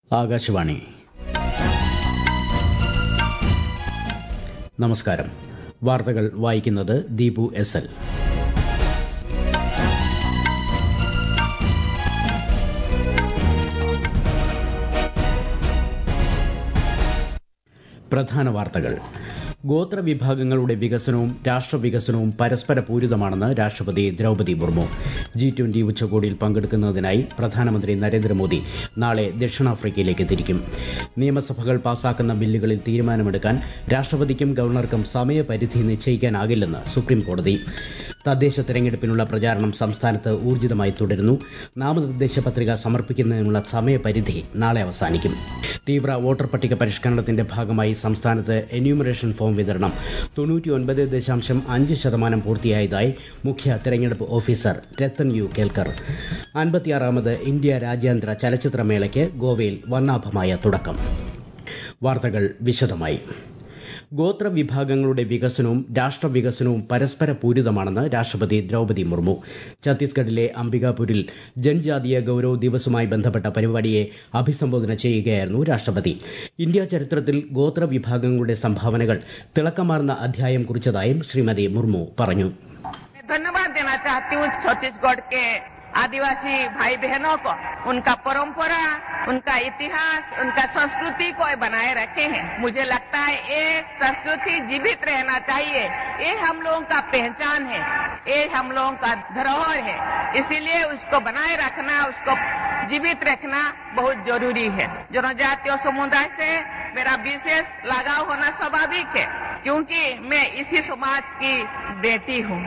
ആകാശവാണി നമസ്കാരം വാർത്തകൾ വായിക്കുന്നത് ദീപു എസ് എൽ പ്രധാന വാർത്തകൾ ഗോത്രവിഭാഗങ്ങളുടെ വികസനവും രാഷ്ട്രവികസനവും പരസ്പര പൂരിതമാണെന്ന് രാഷ്ട്രപതി ദ്രൌപതി മുർമു ജി ട്വന്റി ഉച്ചകോടിയിൽ പങ്കെടുക്കുന്നതിനായി പ്രധാനമന്ത്രി നരേന്ദ്രമോദി നാളെ ദക്ഷിണാഫ്രിക്കയിലേക്ക് തിരിക്കും നിയമസഭകൾ പാസാക്കുന്ന ബില്ലുകളിൽ തീരുമാനമെടുക്കാൻ രാഷ്ട്രപതിക്കും ഗവർണർക്കും സമയപരിധി നിശ്ചയിക്കാനാകില്ലെന്ന് സുപ്രീംകോടതി തദ്ദേശ തെരഞ്ഞെടുപ്പിനുള്ള പ്രചാരണം സംസ്ഥാനത്ത് ഊർജിതമായി തുടരുന്നു നാമനിർദ്ദേശ പത്രിക സമർപ്പിക്കുന്നതിനുള്ള സമയപരിധി നാളെ അവസാനിക്കും തീവ്ര വോട്ടർ പട്ടിക പരിഷ്കരണത്തിന്റെ ഭാഗമായി സംസ്ഥാനത്ത് എന്യൂമറേഷൻ ഫോം വിതരണം തൊണ്ണൂറ്റിയൊൻപത് ദശാംശം അഞ്ച് ശതമാനം പൂർത്തിയായതായി മുഖ്യ തെരഞ്ഞെടുപ്പ് ഓഫീസർ രത്തൻ യു കേൽക്കർ അൻപത്തിയാറാമത് ഇന്ത്യ രാജ്യാന്തര ചലച്ചിത്രമേളയ്ക്ക് ഗോവയിൽ വർണ്ണാഭമായ തുടക്കം വാർത്തകൾ വിശദമായി ഗോത്രവിഭാഗങ്ങളുടെ വികസനവും രാഷ്ട്രവികസനവും പരസ്പര പൂരിതമാണെന്ന് രാഷ്ട്രപതി ദ്രൌപതി മുർമു ഛത്തീസ്ഗഡിലെ അംബികാപൂരിൽ ജൻജാതീയ ഗൌരവ് ദിവസുമായി ബന്ധപ്പെട്ട പരിപാടിയെ അഭിസംബോധന ചെയ്യുകയായിരുന്നു രാഷ്ട്രപതി ഇന്ത്യ ചരിത്രത്തിൽ ഗോത്രവിഭാഗങ്ങളുടെ സംഭാവനകൾ തിളക്കമാർന്ന അധ്യായം കുറിച്ചതായും ശ്രീമതി മുർമു പറഞ്ഞു धन्यवाद देना चाहती हूँ छत्तीसगढ़ के आदिवासी भाई बहनों को उनका परंपरा उनका इतिहास उनका संस्कृति को बनाए रखे हैं मुझे लगता है ये संस्कृति जीवित रहना चाहिए ये हम लोगों का पहचान है ये हम लोगों का धरोहर है इसीलिए उसको बनाए रखना उसको जीवित रखना बहुत जरूरी है जनजातीय समुदाय से मेरा विशेष लगाव होना स्वाभाविक है क्योंकि मैं इसी समाज की बेटी हूँ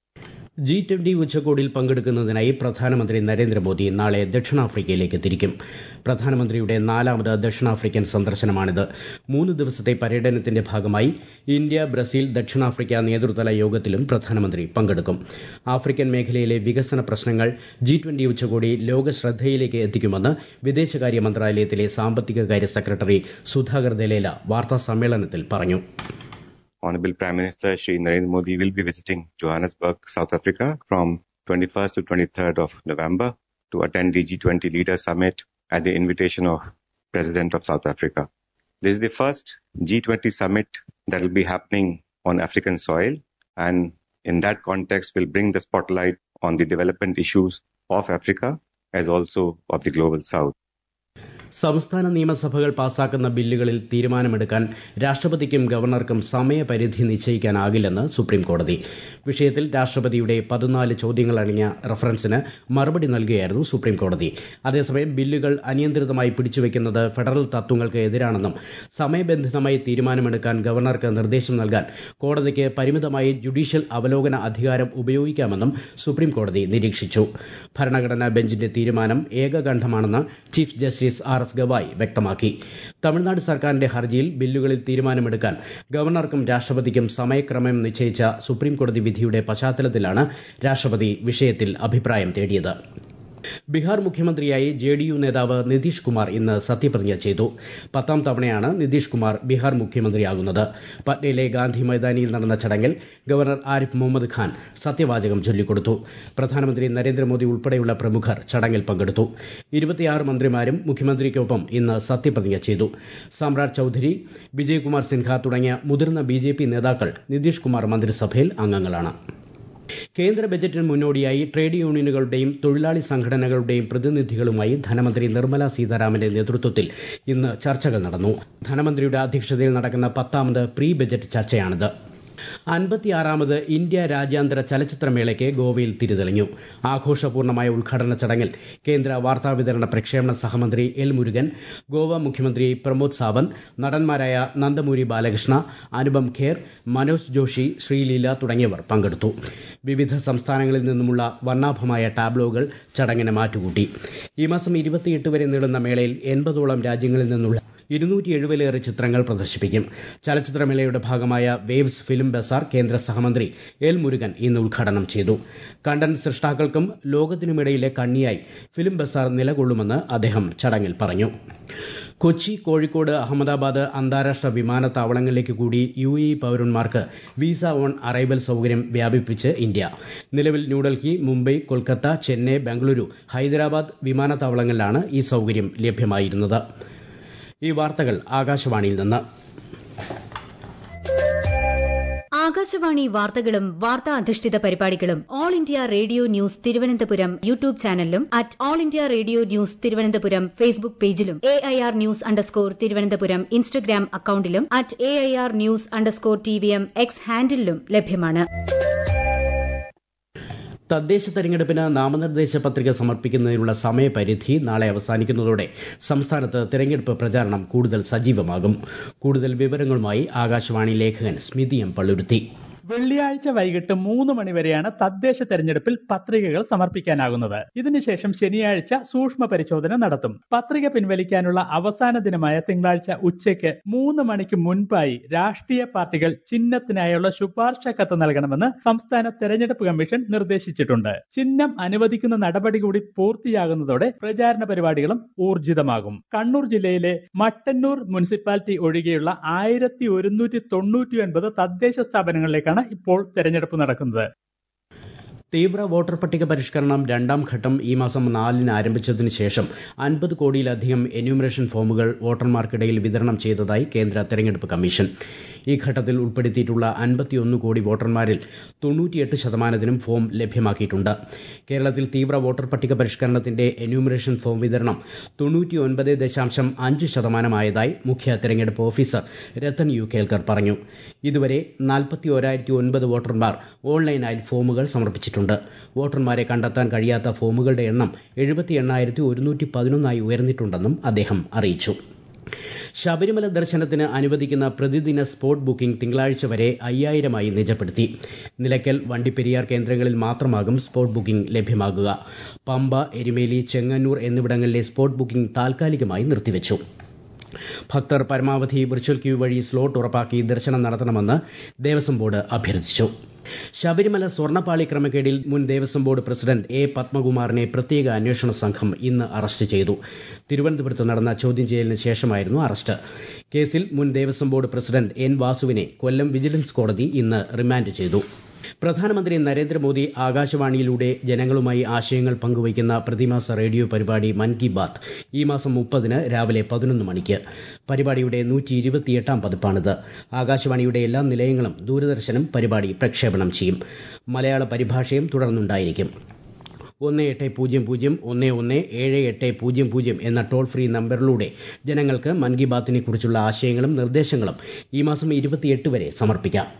ജി ട്വന്റി ഉച്ചകോടിയിൽ പങ്കെടുക്കുന്നതിനായി പ്രധാനമന്ത്രി നരേന്ദ്രമോദി നാളെ ദക്ഷിണാഫ്രിക്കയിലേക്ക് തിരിക്കും പ്രധാനമന്ത്രിയുടെ നാലാമത് ദക്ഷിണാഫ്രിക്കൻ സന്ദർശനമാണിത് മൂന്ന് ദിവസത്തെ പര്യടനത്തിന്റെ ഭാഗമായി ഇന്ത്യ ബ്രസീൽ ദക്ഷിണാഫ്രിക്ക നേതൃതല യോഗത്തിലും പ്രധാനമന്ത്രി പങ്കെടുക്കും ആഫ്രിക്കൻ മേഖലയിലെ വികസന പ്രശ്നങ്ങൾ ജി ട്വന്റി ഉച്ചകോടി ലോക ശ്രദ്ധയിലേക്ക് എത്തിക്കുമെന്ന് വിദേശകാര്യ മന്ത്രാലയത്തിലെ സാമ്പത്തികകാര്യ സെക്രട്ടറി സുധാകർ ദലേല വാർത്താ സമ്മേളനത്തിൽ പറഞ്ഞു Honorable Prime Minister Shri Narendra Modi will be visiting Johannesburg, South Africa from 21st to 23rd of November to attend the G20 Leaders Summit at the invitation of President of South Africa. This is the first G20 summit that will be happening on African soil and in that context will bring the spotlight on the development issues of Africa as also of the global south. സംസ്ഥാന നിയമസഭകൾ പാസാക്കുന്ന ബില്ലുകളിൽ തീരുമാനമെടുക്കാൻ രാഷ്ട്രപതിക്കും ഗവർണർക്കും സമയപരിധി നിശ്ചയിക്കാനാകില്ലെന്ന് സുപ്രീംകോടതി വിഷയത്തിൽ രാഷ്ട്രപതിയുടെ പതിനാല് ചോദ്യങ്ങളടങ്ങിയ റഫറൻസിന് മറുപടി നൽകുകയായിരുന്നു സുപ്രീംകോടതി അതേസമയം ബില്ലുകൾ അനിയന്ത്രിതമായി പിടിച്ചുവെക്കുന്നത് ഫെഡറൽ തത്വങ്ങൾക്ക് എതിരാണെന്നും സമയബന്ധിതമായി തീരുമാനമെടുക്കാൻ ഗവർണർക്ക് നിർദ്ദേശം നൽകാൻ കോടതിക്ക് പരിമിതമായി ജുഡീഷ്യൽ അവലോകന അധികാരം ഉപയോഗിക്കാമെന്നും സുപ്രീംകോടതി നിരീക്ഷിച്ചു ഭരണഘടനാ ബെഞ്ചിന്റെ തീരുമാനം ഏകകണ്ഠമാണെന്ന് chief justice R S Gavai വ്യക്തമാക്കി തമിഴ്നാട് സർക്കാരിന്റെ ഹർജിയിൽ ബില്ലുകളിൽ തീരുമാനമെടുക്കാൻ ഗവർണർക്കും രാഷ്ട്രപതിക്കും സമയക്രമം നിശ്ചയിച്ച സുപ്രീംകോടതി വിധിയുടെ പശ്ചാത്തലത്തിലാണ് രാഷ്ട്രപതി വിഷയത്തിൽ അഭിപ്രായം തേടിയത് ബീഹാർ മുഖ്യമന്ത്രിയായി ജെ ഡി യു നേതാവ് നിതീഷ് കുമാർ ഇന്ന് സത്യപ്രതിജ്ഞ ചെയ്തു പത്താം തവണയാണ് നിതീഷ് കുമാർ ബീഹാർ മുഖ്യമന്ത്രിയാകുന്നത് പട്നയിലെ ഗാന്ധി മൈതാനിയിൽ നടന്ന ചടങ്ങിൽ ഗവർണർ ആരിഫ് മുഹമ്മദ് ഖാൻ സത്യവാചകം ചൊല്ലിക്കൊടുത്തു പ്രധാനമന്ത്രി നരേന്ദ്രമോദി ഉൾപ്പെടെയുള്ള പ്രമുഖർ ചടങ്ങിൽ പങ്കെടുത്തു ഇരുപത്തിയാറ് മന്ത്രിമാരും മുഖ്യമന്ത്രിക്കൊപ്പം ഇന്ന് സത്യപ്രതിജ്ഞ ചെയ്തു സാമ്രാട് ചൌധരി വിജയ്കുമാർ സിൻഹ തുടങ്ങിയ മുതിർന്ന ബി നേതാക്കൾ നിതീഷ് കുമാർ മന്ത്രിസഭയിൽ അംഗങ്ങളാണ് കേന്ദ്ര ബജറ്റിന് മുന്നോടിയായി ട്രേഡ് യൂണിയനുകളുടെയും തൊഴിലാളി സംഘടനകളുടെയും പ്രതിനിധികളുമായി ധനമന്ത്രി നിർമ്മല സീതാരാമന്റെ നേതൃത്വത്തിൽ ഇന്ന് ചർച്ചകൾ നടന്നു ധനമന്ത്രിയുടെ അധ്യക്ഷതയിൽ നടക്കുന്ന പത്താമത് പ്രീ ബജറ്റ് ചർച്ചയാണിത് അൻപത്തിയാറാമത് ഇന്ത്യ രാജ്യാന്തര ചലച്ചിത്രമേളയ്ക്ക് ഗോവയിൽ തിരിതെളിഞ്ഞു ആഘോഷപൂർണമായ ഉദ്ഘാടന ചടങ്ങിൽ കേന്ദ്ര വാർത്താവിതരണ പ്രക്ഷേപണ സഹമന്ത്രി എൽ മുരുകൻ ഗോവ മുഖ്യമന്ത്രി പ്രമോദ് സാവന്ത് നടന്മാരായ നന്ദമൂരി ബാലകൃഷ്ണ അനുപം ഖേർ മനോജ് ജോഷി ശ്രീലീല തുടങ്ങിയവർ പങ്കെടുത്തു വിവിധ സംസ്ഥാനങ്ങളിൽ നിന്നുമുള്ള വർണ്ണാഭമായ ടാബ്ലോകൾ ചടങ്ങിന് മാറ്റുകൂട്ടി ഈ മാസം ഇരുപത്തിയെട്ട് വരെ നീളുന്ന മേളയിൽ എൺപതോളം രാജ്യങ്ങളിൽ നിന്നുള്ള ഇരുന്നൂറ്റി എഴുപതിലേറെ ചിത്രങ്ങൾ പ്രദർശിപ്പിക്കും ചലച്ചിത്രമേളയുടെ ഭാഗമായ വേവ്സ് ഫിലിം ബസാർ കേന്ദ്ര സഹമന്ത്രി എൽ മുരുകൻ ഇന്ന് ഉദ്ഘാടനം ചെയ്തു കണ്ടന്റ് സൃഷ്ടാക്കൾക്കും ലോകത്തിനുമിടയിലെ കണ്ണിയായി ഫിലിം ബസാർ നിലകൊള്ളുമെന്ന് അദ്ദേഹം ചടങ്ങിൽ പറഞ്ഞു കൊച്ചി കോഴിക്കോട് അഹമ്മദാബാദ് അന്താരാഷ്ട്ര വിമാനത്താവളങ്ങളിലേക്ക് കൂടി യു എ പൌരന്മാർക്ക് വിസ ഓൺ അറൈവൽ സൌകര്യം വ്യാപിപ്പിച്ച് ഇന്ത്യ നിലവിൽ ന്യൂഡൽഹി മുംബൈ കൊൽക്കത്ത ചെന്നൈ ബംഗളൂരു ഹൈദരാബാദ് വിമാനത്താവളങ്ങളിലാണ് ഈ സൌകര്യം ലഭ്യമായിരുന്നത് ഈ വാർത്തകൾ ആകാശവാണിയിൽ നിന്ന് ആകാശവാണി വാർത്തകളും വാർത്താ അധിഷ്ഠിത പരിപാടികളും all India radio news Thiruvananthapuram YouTube ചാനലിലും at all India radio news Thiruvananthapuram Facebook പേജിലും A I R news underscore Thiruvananthapuram Instagram അക്കൌണ്ടിലും at A I R news underscore T V M X ഹാൻഡിലും ലഭ്യമാണ് തദ്ദേശ തെരഞ്ഞെടുപ്പിന് നാമനിർദ്ദേശ പത്രിക സമർപ്പിക്കുന്നതിനുള്ള സമയപരിധി നാളെ അവസാനിക്കുന്നതോടെ സംസ്ഥാനത്ത് തെരഞ്ഞെടുപ്പ് പ്രചാരണം കൂടുതൽ സജീവമാകും കൂടുതൽ വിവരങ്ങളുമായി ആകാശവാണി ലേഖകൻ സ്മിതി എം പള്ളുരുത്തി വെള്ളിയാഴ്ച വൈകിട്ട് മൂന്ന് മണിവരെയാണ് തദ്ദേശ തെരഞ്ഞെടുപ്പിൽ പത്രികകൾ സമർപ്പിക്കാനാകുന്നത് ഇതിനുശേഷം ശനിയാഴ്ച സൂക്ഷ്മ പരിശോധന നടത്തും പത്രിക പിൻവലിക്കാനുള്ള അവസാന ദിനമായ തിങ്കളാഴ്ച ഉച്ചയ്ക്ക് മൂന്ന് മണിക്ക് മുൻപായി രാഷ്ട്രീയ പാർട്ടികൾ ചിഹ്നത്തിനായുള്ള ശുപാർശ കത്ത് നൽകണമെന്ന് സംസ്ഥാന തെരഞ്ഞെടുപ്പ് കമ്മീഷൻ നിർദ്ദേശിച്ചിട്ടുണ്ട് ചിഹ്നം അനുവദിക്കുന്ന നടപടി കൂടി പൂർത്തിയാകുന്നതോടെ പ്രചാരണ പരിപാടികളും ഊർജിതമാകും കണ്ണൂർ ജില്ലയിലെ മട്ടന്നൂർ മുനിസിപ്പാലിറ്റി ഒഴികെയുള്ള ആയിരത്തി ഒരുന്നൂറ്റി തൊണ്ണൂറ്റി ഒൻപത് തദ്ദേശ സ്ഥാപനങ്ങളിലേക്കാണ് ഇപ്പോൾ തെരഞ്ഞെടുപ്പ് നടക്കുന്നത് തീവ്ര വോട്ടർ പട്ടിക പരിഷ്കരണം രണ്ടാം ഘട്ടം ഈ മാസം നാലിന് ആരംഭിച്ചതിനു ശേഷം അൻപത് കോടിയിലധികം എന്യൂമറേഷൻ ഫോമുകൾ വോട്ടർമാർക്കിടയിൽ വിതരണം ചെയ്തതായി കേന്ദ്ര തെരഞ്ഞെടുപ്പ് കമ്മീഷൻ ഈ ഘട്ടത്തിൽ ഉൾപ്പെടുത്തിയിട്ടുള്ള അൻപത്തിയൊന്ന് കോടി വോട്ടർമാരിൽ തൊണ്ണൂറ്റിയെട്ട് ശതമാനത്തിനും ഫോം ലഭ്യമാക്കിയിട്ടുണ്ട് കേരളത്തിൽ തീവ്ര വോട്ടർ പട്ടിക പരിഷ്കരണത്തിന്റെ എന്യൂമറേഷൻ ഫോം വിതരണം തൊണ്ണൂറ്റിയൊൻപത് ദശാംശം അഞ്ച് ശതമാനമായതായി മുഖ്യ തെരഞ്ഞെടുപ്പ് ഓഫീസർ രത്തൻ യു കേൽക്കർ പറഞ്ഞു ഇതുവരെ നാൽപ്പത്തി ഒരായിരത്തി ഒൻപത് വോട്ടർമാർ ഓൺലൈനായി ഫോമുകൾ സമർപ്പിച്ചിട്ടുണ്ട് വോട്ടർമാരെ കണ്ടെത്താൻ കഴിയാത്ത ഫോമുകളുടെ എണ്ണം എഴുപത്തി എണ്ണായിരത്തി ഒരുന്നൂറ്റി പതിനൊന്നായി ഉയർന്നിട്ടുണ്ടെന്നും അദ്ദേഹം അറിയിച്ചു ശബരിമല ദർശനത്തിന് അനുവദിക്കുന്ന പ്രതിദിന സ്പോട്ട് ബുക്കിംഗ് തിങ്കളാഴ്ച വരെ അയ്യായിരമായി നിജപ്പെടുത്തി നിലയ്ക്കൽ വണ്ടിപ്പെരിയാർ കേന്ദ്രങ്ങളിൽ മാത്രമാകും സ്പോട്ട് ബുക്കിംഗ് ലഭ്യമാകുക പമ്പ എരുമേലി ചെങ്ങന്നൂർ എന്നിവിടങ്ങളിലെ സ്പോട്ട് ബുക്കിംഗ് താൽക്കാലികമായി നിർത്തിവച്ചു ഭക്തർ പരമാവധി വിർച്വൽ ക്യൂ വഴി സ്ലോട്ട് ഉറപ്പാക്കി ദർശനം നടത്തണമെന്ന് ദേവസ്വം ബോർഡ് അഭ്യർത്ഥിച്ചു ശബരിമല സ്വർണ്ണപ്പാളി ക്രമക്കേടിൽ മുൻ ദേവസ്വം ബോർഡ് പ്രസിഡന്റ് എ പത്മകുമാറിനെ പ്രത്യേക അന്വേഷണ സംഘം ഇന്ന് അറസ്റ്റ് ചെയ്തു തിരുവനന്തപുരത്ത് നടന്ന ചോദ്യം ചെയ്യലിന് ശേഷമായിരുന്നു അറസ്റ്റ് കേസിൽ മുൻ ദേവസ്വം ബോർഡ് പ്രസിഡന്റ് എൻ വാസുവിനെ കൊല്ലം വിജിലൻസ് കോടതി ഇന്ന് റിമാൻഡ് ചെയ്തു പ്രധാനമന്ത്രി നരേന്ദ്രമോദി ആകാശവാണിയിലൂടെ ജനങ്ങളുമായി ആശയങ്ങൾ പങ്കുവയ്ക്കുന്ന പ്രതിമാസ റേഡിയോ പരിപാടി മൻ കി ബാത്ത് ഈ മാസം മുപ്പതിന് രാവിലെ പതിനൊന്ന് മണിക്ക് പരിപാടിയുടെ നൂറ്റി ഇരുപത്തിയെട്ടാം പതിപ്പാണിത് ആകാശവാണിയുടെ എല്ലാ നിലയങ്ങളും ദൂരദർശനും പരിപാടി പ്രക്ഷേപണം ചെയ്യും മലയാള പരിഭാഷയും തുടർന്നുണ്ടായിരിക്കും ഒന്ന് എട്ട് പൂജ്യം പൂജ്യം ഒന്ന് ഒന്ന് ഏഴ് എട്ട് പൂജ്യം പൂജ്യം എന്ന ടോൾ ഫ്രീ നമ്പറിലൂടെ ജനങ്ങൾക്ക് മൻ കി ബാത്തിനെ കുറിച്ചുള്ള ആശയങ്ങളും നിർദ്ദേശങ്ങളും ഈ മാസം ഇരുപത്തിയെട്ട് വരെ സമർപ്പിക്കാം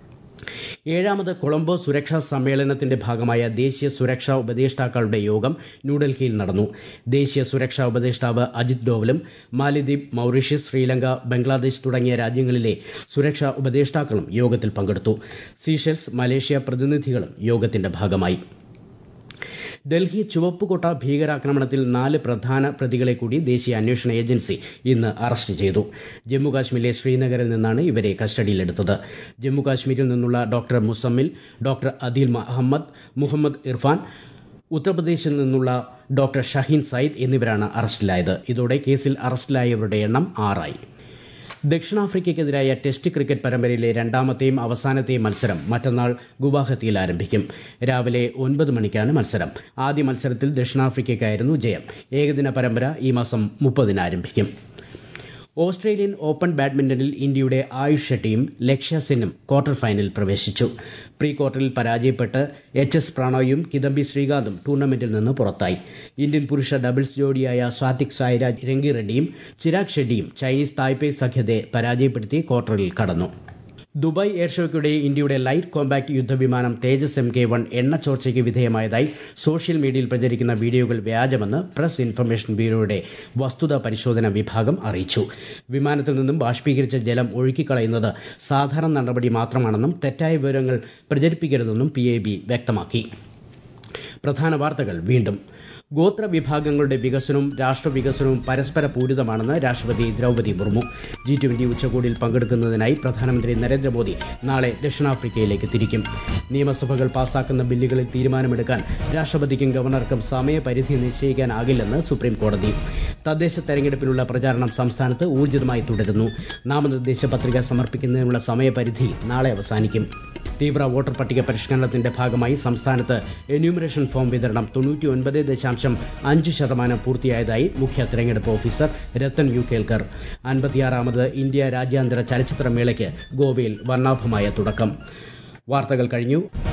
ഏഴാമത് കൊളംബോ സുരക്ഷാ സമ്മേളനത്തിന്റെ ഭാഗമായ ദേശീയ സുരക്ഷാ ഉപദേഷ്ടാക്കളുടെ യോഗം ന്യൂഡൽഹിയിൽ നടന്നു ദേശീയ സുരക്ഷാ ഉപദേഷ്ടാവ് അജിത് ഡോവലും മാലിദ്വീപ് മൌറീഷ്യസ് ശ്രീലങ്ക ബംഗ്ലാദേശ് തുടങ്ങിയ രാജ്യങ്ങളിലെ സുരക്ഷാ ഉപദേഷ്ടാക്കളും യോഗത്തിൽ പങ്കെടുത്തു സീഷെൽസ് മലേഷ്യ പ്രതിനിധികളും യോഗത്തിന്റെ ഭാഗമായി ഡൽഹി ചുവപ്പുകോട്ട ഭീകരാക്രമണത്തിൽ നാല് പ്രധാന പ്രതികളെ കൂടി ദേശീയ അന്വേഷണ ഏജൻസി ഇന്ന് അറസ്റ്റ് ചെയ്തു ജമ്മുകാശ്മീരിലെ ശ്രീനഗറിൽ നിന്നാണ് ഇവരെ കസ്റ്റഡിയിലെടുത്തത് ജമ്മുകാശ്മീരിൽ നിന്നുള്ള ഡോക്ടർ മുസമ്മിൽ ഡോക്ടർ അദീൽ അഹമ്മദ് മുഹമ്മദ് ഇർഫാൻ ഉത്തർപ്രദേശിൽ നിന്നുള്ള ഡോക്ടർ ഷഹീൻ സയ്യിദ് എന്നിവരാണ് അറസ്റ്റിലായത് ഇതോടെ കേസിൽ അറസ്റ്റിലായവരുടെ എണ്ണം ആറായി ദക്ഷിണാഫ്രിക്കയ്ക്കെതിരായ ടെസ്റ്റ് ക്രിക്കറ്റ് പരമ്പരയിലെ രണ്ടാമത്തെയും അവസാനത്തെയും മത്സരം മറ്റന്നാൾ ഗുവാഹത്തിയിൽ ആരംഭിക്കും രാവിലെ ഒൻപത് മണിക്കാണ് മത്സരം ആദ്യ മത്സരത്തിൽ ദക്ഷിണാഫ്രിക്കയ്ക്കായിരുന്നു ജയം ഏകദിന പരമ്പര ഈ മാസം മുപ്പതിന് ആരംഭിക്കും ഓസ്ട്രേലിയൻ ഓപ്പൺ ബാഡ്മിന്റണിൽ ഇന്ത്യയുടെ ആയുഷ് ഷെട്ടിയും ലക്ഷ്യ സെന്നും ക്വാർട്ടർ ഫൈനലിൽ പ്രവേശിച്ചു പ്രീ ക്വാർട്ടറിൽ പരാജയപ്പെട്ട് എച്ച് എസ് പ്രണോയും കിദംബി ശ്രീകാന്തും ടൂർണമെന്റിൽ നിന്ന് പുറത്തായി ഇന്ത്യൻ പുരുഷ ഡബിൾസ് ജോഡിയായ സ്വാതിക് സായിരാജ് രംഗി റെഡ്ഡിയും ചിരാഗ് ഷെഡ്ഡിയും ചൈനീസ് തായ്പേ സഖ്യത്തെ പരാജയപ്പെടുത്തി ക്വാർട്ടറിൽ കടന്നു ദുബായ് എയർ ഷോയ്ക്കിടെ ഇന്ത്യയുടെ ലൈറ്റ് കോമ്പാക്ട് യുദ്ധവിമാനം തേജസ് എം കെ വൺ എണ്ണ ചോർച്ചയ്ക്ക് വിധേയമായതായി സോഷ്യൽ മീഡിയയിൽ പ്രചരിക്കുന്ന വീഡിയോകൾ വ്യാജമെന്ന് പ്രസ് ഇൻഫർമേഷൻ ബ്യൂറോയുടെ വസ്തുതാ പരിശോധന വിഭാഗം അറിയിച്ചു വിമാനത്തിൽ നിന്നും ബാഷ്പീകരിച്ച ജലം ഒഴുക്കിക്കളയുന്നത് സാധാരണ നടപടി മാത്രമാണെന്നും തെറ്റായ വിവരങ്ങൾ പ്രചരിപ്പിക്കരുതെന്നും പി വ്യക്തമാക്കി പ്രധാന വാർത്തകൾ വീണ്ടും ഗോത്ര വിഭാഗങ്ങളുടെ വികസനവും രാഷ്ട്രവികസനവും പരസ്പര പൂരിതമാണെന്ന് രാഷ്ട്രപതി ദ്രൌപതി മുർമു ജി ട്വന്റി ഉച്ചകോടിയിൽ പങ്കെടുക്കുന്നതിനായി പ്രധാനമന്ത്രി നരേന്ദ്രമോദി നാളെ ദക്ഷിണാഫ്രിക്കയിലേക്ക് തിരിക്കും നിയമസഭകൾ പാസാക്കുന്ന ബില്ലുകളിൽ തീരുമാനമെടുക്കാൻ രാഷ്ട്രപതിക്കും ഗവർണർക്കും സമയപരിധി നിശ്ചയിക്കാനാകില്ലെന്ന് സുപ്രീം കോടതി തദ്ദേശ തെരഞ്ഞെടുപ്പിനുള്ള പ്രചാരണം സംസ്ഥാനത്ത് ഊർജിതമായി തുടരുന്നു നാമനിർദ്ദേശ പത്രിക സമർപ്പിക്കുന്നതിനുള്ള സമയപരിധി നാളെ അവസാനിക്കും തീവ്ര വോട്ടർ പട്ടിക പരിഷ്കരണത്തിന്റെ ഭാഗമായി സംസ്ഥാനത്ത് എന്യൂമറേഷൻ ഫോം വിതരണം തൊണ്ണൂറ്റിയൊൻപത് ദശാംശം അഞ്ച് ശതമാനം പൂർത്തിയായതായി മുഖ്യ തെരഞ്ഞെടുപ്പ് ഓഫീസർ രത്തൻ യു കേൽക്കർ അൻപത്തിയാറാമത് ഇന്ത്യ രാജ്യാന്തര ചലച്ചിത്രമേളയ്ക്ക് ഗോവയിൽ വർണ്ണാഭമായ തുടക്കം വാർത്തകൾ കഴിഞ്ഞു